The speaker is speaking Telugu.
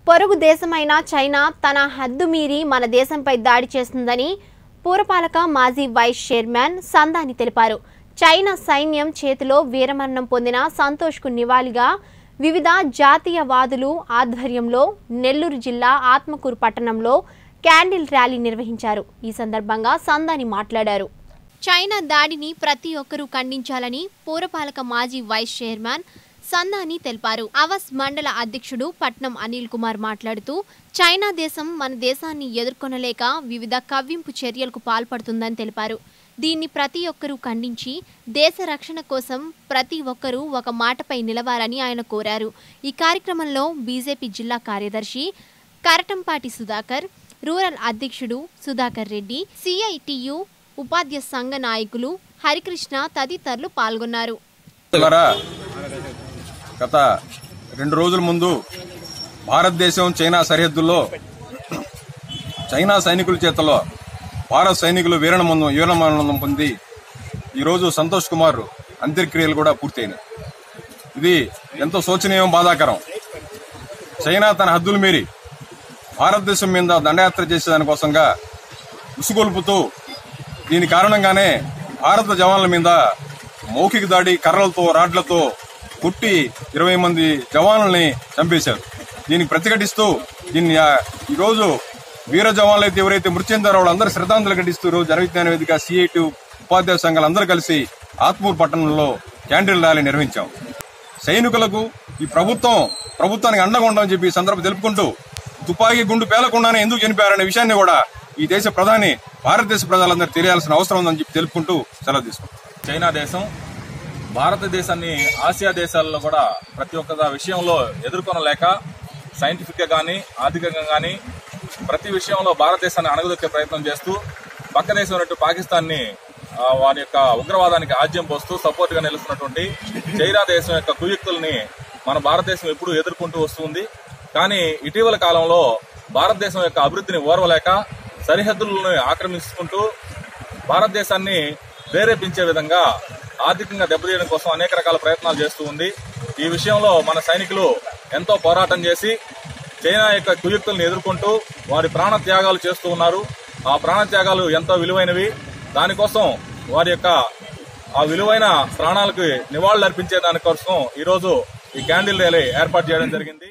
పొరుగు దేశమైన చైనా తన హద్దు మీరి మన దేశంపై దాడి చేస్తుందని పూరపాలక మాజీ వైస్ చైర్మన్ సందాని తెలిపారు చైనా సైన్యం చేతిలో వీరమరణం పొందిన సంతోష్కు నివాళిగా వివిధ జాతీయవాదులు ఆధ్వర్యంలో నెల్లూరు జిల్లా ఆత్మకూరు పట్టణంలో క్యాండిల్ ర్యాలీ నిర్వహించారు ఈ సందర్భంగా సందాని మాట్లాడారు చైనా దాడిని ప్రతి ఒక్కరూ ఖండించాలని పూరపాలక మాజీ వైస్ చైర్మన్ సందాని తెలిపారు అవస్ మండల అధ్యక్షుడు పట్నం అనిల్ కుమార్ మాట్లాడుతూ చైనా దేశం మన దేశాన్ని ఎదుర్కొనలేక వివిధ కవ్వింపు చర్యలకు పాల్పడుతుందని తెలిపారు దీన్ని ప్రతి ఒక్కరూ ఖండించి దేశ రక్షణ కోసం ప్రతి ఒక్కరూ ఒక మాటపై నిలవాలని ఆయన కోరారు ఈ కార్యక్రమంలో బీజేపీ జిల్లా కార్యదర్శి కరటంపాటి సుధాకర్ రూరల్ అధ్యక్షుడు సుధాకర్ రెడ్డి సిఐటియు ఉపాధ్య సంఘ నాయకులు హరికృష్ణ తదితరులు పాల్గొన్నారు ద్వారా గత రెండు రోజుల ముందు భారతదేశం చైనా సరిహద్దుల్లో చైనా సైనికుల చేతలో భారత సైనికులు వీరణమందం వీరమరణం పొంది ఈరోజు సంతోష్ కుమార్ అంత్యక్రియలు కూడా పూర్తయినాయి ఇది ఎంతో శోచనీయం బాధాకరం చైనా తన హద్దులు మీరి భారతదేశం మీద దండయాత్ర చేసేదానికోసంగా ఉసుగొల్పుతూ దీని కారణంగానే భారత జవాన్ల మీద మౌఖిక దాడి కర్రలతో రాడ్లతో కొట్టి ఇరవై మంది జవాన్లని చంపేశారు దీనికి ప్రతిఘటిస్తూ దీన్ని ఆ, ఈరోజు వీర జవాన్లు అయితే ఎవరైతే మృతి చెందారో వాళ్ళందరూ శ్రద్ధాంజలి ఘటిస్తూ ఈరోజు జనవిజ్ఞాన వేదిక సిఐటి ఉపాధ్యాయ సంఘాలు అందరూ కలిసి ఆత్మూరు పట్టణంలో క్యాండిల్ ర్యాలీ నిర్వహించాం సైనికులకు ఈ ప్రభుత్వం ప్రభుత్వానికి అండగా ఉండమని చెప్పి ఈ సందర్భం తెలుపుకుంటూ తుపాకీ గుండు పేలకుండానే ఎందుకు చనిపోయారనే విషయాన్ని కూడా ఈ దేశ ప్రధాని భారతదేశ ప్రజలందరూ తెలియాల్సిన అవసరం ఉందని చెప్పి తెలుపుకుంటూ సెలవు తీసుకుంటాం చైనా దేశం భారతదేశాన్ని ఆసియా దేశాల్లో కూడా ప్రతి ఒక్క విషయంలో ఎదుర్కొనలేక సైంటిఫిక్ గా కానీ ఆర్థికంగా కానీ ప్రతి విషయంలో భారతదేశాన్ని అణగదొక్కే ప్రయత్నం చేస్తూ పక్క దేశం ఉన్నట్టు పాకిస్తాన్ని ఆ, వారి యొక్క ఉగ్రవాదానికి ఆజ్యం పోస్తూ సపోర్ట్ గా నిలుస్తున్నటువంటి చైనా దేశం యొక్క కుయుక్తుల్ని మన భారతదేశం ఎప్పుడూ ఎదుర్కొంటూ వస్తుంది కానీ ఇటీవల కాలంలో భారతదేశం యొక్క అభివృద్ధిని ఓర్వలేక సరిహద్దులను ఆక్రమించుకుంటూ భారతదేశాన్ని ప్రేరేపించే విధంగా ఆర్థికంగా దెబ్బతీయడం కోసం అనేక రకాల ప్రయత్నాలు చేస్తూ ఉంది ఈ విషయంలో మన సైనికులు ఎంతో పోరాటం చేసి చైనా యొక్క కుయుక్తులను ఎదుర్కొంటూ వారి ప్రాణ త్యాగాలు చేస్తూ ఉన్నారు ఆ ప్రాణ త్యాగాలు ఎంతో విలువైనవి దానికోసం వారి యొక్క ఆ విలువైన ప్రాణాలకు నివాళులు అర్పించే దానికోసం ఈరోజు ఈ క్యాండిల్ ర్యాలీ ఏర్పాటు చేయడం జరిగింది